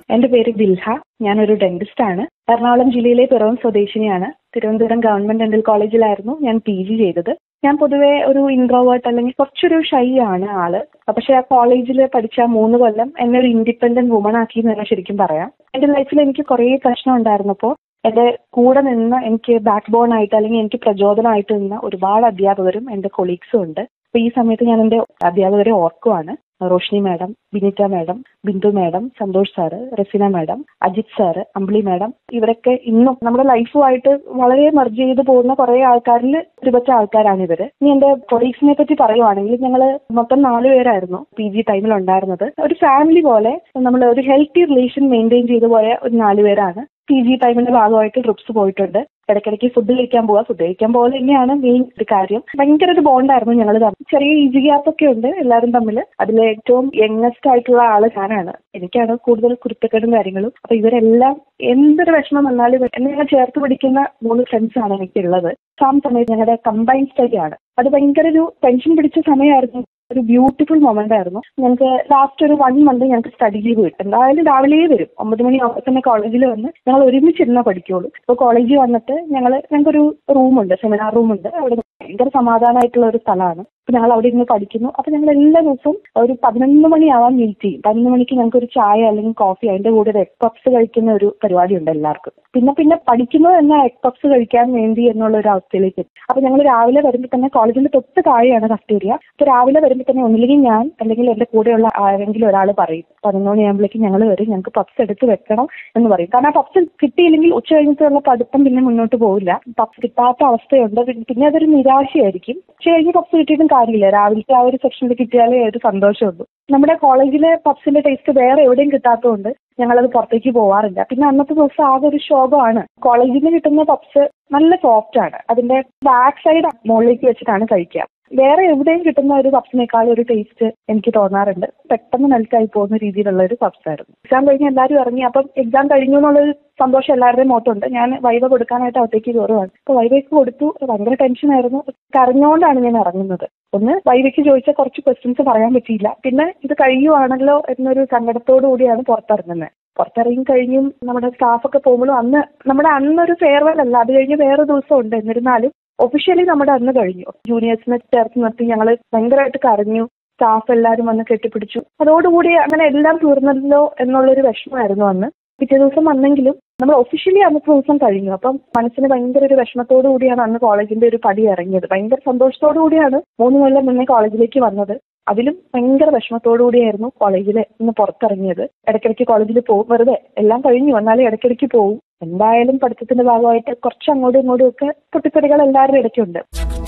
എന്റെ പേര് ദിൽഹ ഞാനൊരു ഡെന്റിസ്റ്റ് ആണ് എറണാകുളം ജില്ലയിലെ പിറവം സ്വദേശിനിയാണ് തിരുവനന്തപുരം ഗവൺമെന്റ് ഡെന്റൽ കോളേജിലായിരുന്നു ഞാൻ പി ജി ചെയ്തത് ഞാൻ പൊതുവെ ഒരു ഇൻട്രോവേർട്ട് അല്ലെങ്കിൽ കുറച്ചൊരു ഷൈ ആണ് ആള് പക്ഷെ ആ കോളേജിൽ പഠിച്ച ആ മൂന്ന് കൊല്ലം എന്നെ ഒരു ഇൻഡിപെൻഡന്റ് വുമൺ ആക്കി എന്ന് തന്നെ ശരിക്കും പറയാം എന്റെ ലൈഫിൽ എനിക്ക് കുറേ പ്രശ്നം ഉണ്ടായിരുന്നപ്പോൾ എന്റെ കൂടെ നിന്ന് എനിക്ക് ബാക്ക് ബോൺ ആയിട്ട് അല്ലെങ്കിൽ എനിക്ക് പ്രചോദനമായിട്ട് നിന്ന ഒരുപാട് അധ്യാപകരും എന്റെ കൊളീഗ്സും ഉണ്ട് അപ്പൊ ഈ സമയത്ത് ഞാൻ എന്റെ അധ്യാപകരെ ഓർക്കുവാണ് Roshini madam Binitta madam Bindu madam Santhosh sir Resina madam Ajith sir Ambili madam ഇവരൊക്കെ ഇന്നും നമ്മുടെ ലൈഫുമായിട്ട് വളരെ മെർജ് ചെയ്ത് പോകുന്ന കുറെ ആൾക്കാരിൽ ഒരുപറ്റ ആൾക്കാരാണ് ഇവര് ഇനി എന്റെ കൊളീഗ്സിനെ പറ്റി പറയുവാണെങ്കിൽ ഞങ്ങൾ മൊത്തം നാല് പേരായിരുന്നു പി ജി ടൈമിൽ ഉണ്ടായിരുന്നത് ഒരു ഫാമിലി പോലെ നമ്മൾ ഒരു ഹെൽത്തി റിലേഷൻ മെയിൻറ്റെയിൻ ചെയ്തു പോയ ഒരു നാല് പേരാണ് പി ജി ടൈമിന്റെ ഭാഗമായിട്ട് ട്രിപ്സ് പോയിട്ടുണ്ട് ഇടയ്ക്കിടയ്ക്ക് ഫുഡ് കഴിക്കാൻ പോവാ ഫുഡ് കഴിക്കാൻ പോലെ തന്നെയാണ് മെയിൻ ഒരു കാര്യം ഭയങ്കര ഒരു ബോണ്ടായിരുന്നു ഞങ്ങൾ തമ്മിൽ ചെറിയ ഈജി ഗ്യാപ്പ് ഒക്കെ ഉണ്ട് എല്ലാവരും തമ്മിൽ അതിൽ ഏറ്റവും യങ്ങസ്റ്റ് ആയിട്ടുള്ള ആള് ഞാനാണ് എനിക്കാണ് കൂടുതൽ കുരുത്തക്കേടും കാര്യങ്ങളും അപ്പൊ ഇവരെല്ലാം എന്തൊരു വിഷമം വന്നാലും എന്നെ ഞങ്ങൾ ചേർത്ത് പിടിക്കുന്ന മൂന്ന് ഫ്രണ്ട്സ് ആണ് എനിക്കുള്ളത് ആ സമയത്ത് ഞങ്ങളുടെ കമ്പൈൻ സ്റ്റഡി ആണ് അത് ഭയങ്കര ഒരു ടെൻഷൻ പിടിച്ച സമയമായിരുന്നു ഒരു ബ്യൂട്ടിഫുൾ മൊമെന്റ് ആയിരുന്നു ഞങ്ങൾക്ക് ലാസ്റ്റ് ഒരു വൺ മന്ത് ഞങ്ങൾക്ക് സ്റ്റഡി ലീവ് കിട്ടും എന്തായാലും രാവിലെ വരും ഒമ്പത് മണിയാകുമ്പോൾ തന്നെ കോളേജിൽ വന്ന് ഞങ്ങൾ ഒരുമിച്ചിരുന്ന പഠിക്കുള്ളൂ ഇപ്പോൾ കോളേജിൽ വന്നിട്ട് ഞങ്ങൾ ഞങ്ങൾക്കൊരു റൂമുണ്ട് സെമിനാർ റൂമുണ്ട് അവിടെ ഭയങ്കര സമാധാനമായിട്ടുള്ള ഒരു സ്ഥലമാണ് അപ്പൊ ഞങ്ങൾ അവിടെ ഇരുന്ന് പഠിക്കുന്നു അപ്പൊ ഞങ്ങൾ എല്ലാ ദിവസവും ഒരു പതിനൊന്ന് മണിയാവാൻ മീറ്റ് ചെയ്യും പതിനൊന്ന് മണിക്ക് ഞങ്ങൾക്ക് ഒരു ചായ അല്ലെങ്കിൽ കോഫി അതിന്റെ കൂടെ ഒരു എഗ് പപ്സ് കഴിക്കുന്ന ഒരു പരിപാടി ഉണ്ട് എല്ലാവർക്കും പിന്നെ പിന്നെ പഠിക്കുന്നത് തന്നെ എഗ് പപ്സ് കഴിക്കാൻ വേണ്ടി എന്നുള്ള ഒരു അവസ്ഥയിലേക്ക് എത്തി അപ്പൊ ഞങ്ങൾ രാവിലെ വരുമ്പോൾ തന്നെ കോളേജിന്റെ തൊട്ട് താഴെയാണ് കഫ്റ്റേരിയ അപ്പൊ രാവിലെ വരുമ്പോൾ തന്നെ ഒന്നില്ലെങ്കിൽ ഞാൻ അല്ലെങ്കിൽ എന്റെ കൂടെയുള്ള ആരെങ്കിലും ഒരാൾ പറയും പതിനൊന്ന് മണിയാകുമ്പോഴേക്കും ഞങ്ങൾ വരും ഞങ്ങൾക്ക് പപ്സ് എടുത്ത് വെക്കണം എന്ന് പറയും കാരണം ആ പപ്സ് കിട്ടിയില്ലെങ്കിൽ ഉച്ച കഴിഞ്ഞിട്ടുള്ള പഠിത്തം പിന്നെ മുന്നോട്ട് പോകില്ല പപ്സ് കിട്ടാത്ത അവസ്ഥയുണ്ട് പിന്നെ അതൊരു നിരാശയായിരിക്കും ഉച്ച കഴിഞ്ഞ് പപ്സ് കിട്ടിയിട്ടും കാര്യമില്ല രാവിലത്തെ ആ ഒരു സെക്ഷനിൽ കിട്ടിയാലേ ഒരു സന്തോഷമുള്ളൂ നമ്മുടെ കോളേജിലെ പപ്സിന്റെ ടേസ്റ്റ് വേറെ എവിടെയും കിട്ടാത്തതുകൊണ്ട് ഞങ്ങളത് പുറത്തേക്ക് പോവാറില്ല പിന്നെ അന്നത്തെ ദിവസം ആകെ ഒരു ശോഭമാണ് കോളേജിൽ നിന്ന് കിട്ടുന്ന പപ്സ് നല്ല സോഫ്റ്റ് ആണ് അതിന്റെ ബാക്ക് സൈഡ് മുകളിലേക്ക് വെച്ചിട്ടാണ് കഴിക്കുക വേറെ എവിടെയും കിട്ടുന്ന ഒരു പപ്സിനേക്കാൾ ഒരു ടേസ്റ്റ് എനിക്ക് തോന്നാറുണ്ട് പെട്ടെന്ന് മെൽറ്റായി പോകുന്ന രീതിയിലുള്ള ഒരു പപ്സ് ആയിരുന്നു എക്സാം കഴിഞ്ഞ് എല്ലാവരും ഇറങ്ങി അപ്പം എക്സാം കഴിഞ്ഞു എന്നുള്ളൊരു സന്തോഷം എല്ലാവരുടെയും മുഖത്തുണ്ട് ഞാൻ വൈവ കൊടുക്കാനായിട്ട് അകത്തേക്ക് കയറുവാണ് അപ്പൊ വൈവയ്ക്ക് കൊടുത്തു ഭയങ്കര ടെൻഷനായിരുന്നു കരഞ്ഞുകൊണ്ടാണ് ഞാൻ ഇറങ്ങുന്നത് ഒന്ന് വൈവയ്ക്ക് ചോദിച്ച കുറച്ച് ക്വസ്റ്റ്യൻസ് പറയാൻ പറ്റിയില്ല പിന്നെ ഇത് കഴിയുവാണല്ലോ എന്നൊരു സങ്കടത്തോടു കൂടിയാണ് പുറത്തിറങ്ങുന്നത് പുറത്തിറങ്ങി കഴിഞ്ഞും നമ്മുടെ സ്റ്റാഫൊക്കെ പോകുമ്പോഴും അന്ന് നമ്മുടെ അന്നൊരു ഫെയർവെൽ അല്ല അത് കഴിഞ്ഞ് വേറെ ദിവസം ഉണ്ട് എന്നിരുന്നാലും ഒഫീഷ്യലി നമ്മുടെ അന്ന് കഴിഞ്ഞു ജൂനിയേഴ്സിനെ ചേർത്ത് നിർത്തി ഞങ്ങൾ ഭയങ്കരമായിട്ട് കരഞ്ഞു സ്റ്റാഫ് എല്ലാവരും വന്ന് കെട്ടിപ്പിടിച്ചു അതോടുകൂടി അങ്ങനെ എല്ലാം തീർന്നല്ലോ എന്നുള്ളൊരു വിഷമമായിരുന്നു അന്ന് പിറ്റേ ദിവസം വന്നെങ്കിലും നമ്മൾ ഒഫീഷ്യലി അന്നത്തെ ദിവസം കഴിഞ്ഞു അപ്പം മനസ്സിന് ഭയങ്കര ഒരു വിഷമത്തോടു കൂടിയാണ് അന്ന് കോളേജിന്റെ ഒരു പടി ഇറങ്ങിയത് ഭയങ്കര സന്തോഷത്തോടു കൂടിയാണ് മൂന്ന് കൊല്ലം മുന്നേ കോളേജിലേക്ക് വന്നത് അതിലും ഭയങ്കര വിഷമത്തോടു കൂടിയായിരുന്നു കോളേജിൽ ഇന്ന് പുറത്തിറങ്ങിയത് ഇടയ്ക്കിടയ്ക്ക് കോളേജിൽ പോകും വെറുതെ എല്ലാം കഴിഞ്ഞു എന്നാലും ഇടയ്ക്കിടയ്ക്ക് പോകും എന്തായാലും പഠിത്തത്തിന്റെ ഭാഗമായിട്ട് കുറച്ച് അങ്ങോട്ടും ഇങ്ങോട്ടും ഒക്കെ പൊട്ടിത്തെറികൾ എല്ലാവരുടെ ഇടയ്ക്കുണ്ട്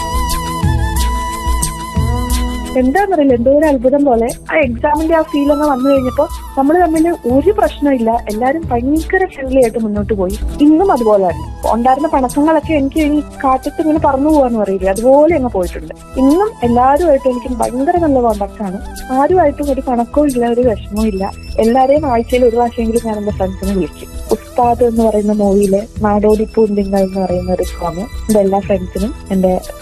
എന്താണെന്നറിയില്ല എന്തോ ഒരു അത്ഭുതം പോലെ ആ എക്സാമിന്റെ ആ ഫീൽ അങ്ങ് വന്നു കഴിഞ്ഞപ്പോൾ നമ്മൾ തമ്മിൽ ഒരു പ്രശ്നമില്ല എല്ലാവരും ഭയങ്കര ഫ്രണ്ട്ലി ആയിട്ട് മുന്നോട്ട് പോയി ഇന്നും അതുപോലെ തന്നെ ഉണ്ടായിരുന്ന പണക്കങ്ങളൊക്കെ എനിക്ക് ഈ കാറ്റത്ത് ഇങ്ങനെ പറന്നു പോകാന്ന് പറയില്ലേ അതുപോലെ അങ്ങ് പോയിട്ടുണ്ട് ഇന്നും എല്ലാവരുമായിട്ടും എനിക്ക് ഭയങ്കര നല്ല കോണ്ടാക്ട് ആണ് ആരുമായിട്ടും ഒരു കണക്കവും ഇല്ല ഒരു വിഷമവും ഇല്ല എല്ലാവരെയും ആഴ്ചയിൽ ഒരു പ്രാവശ്യമെങ്കിലും ഞാൻ എന്റെ ഫ്രണ്ട്സിനെ വിളിക്കും ഉസ്താദ് എന്ന് പറയുന്ന മൂവിയിലെ നാടോടി പൂന്തിങ്ങൾ എന്ന് പറയുന്ന ഒരു സോങ് എന്റെ എല്ലാ ഫ്രണ്ട്സിനും എന്റെ